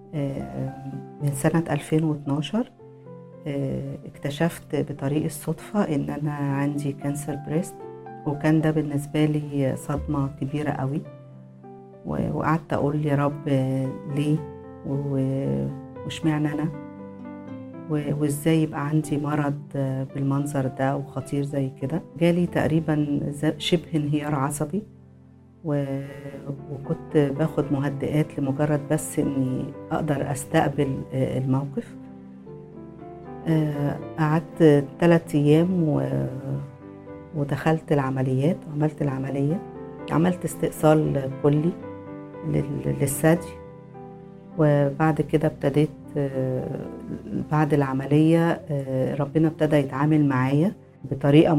من سنة 2012 اكتشفت بطريق الصدفة إن أنا عندي كانسر بريست وكان ده بالنسبة لي صدمة كبيرة قوي وقعدت أقول يا رب ليه واشمعنى أنا وازاي يبقى عندي مرض بالمنظر ده وخطير زي كده جالي تقريبا شبه انهيار عصبي وكنت باخد مهدئات لمجرد بس اني اقدر استقبل الموقف قعدت ثلاثة ايام ودخلت العمليات وعملت العملية عملت استئصال كلي للثدي وبعد كده ابتديت بعد العملية ربنا ابتدى يتعامل معايا بطريقة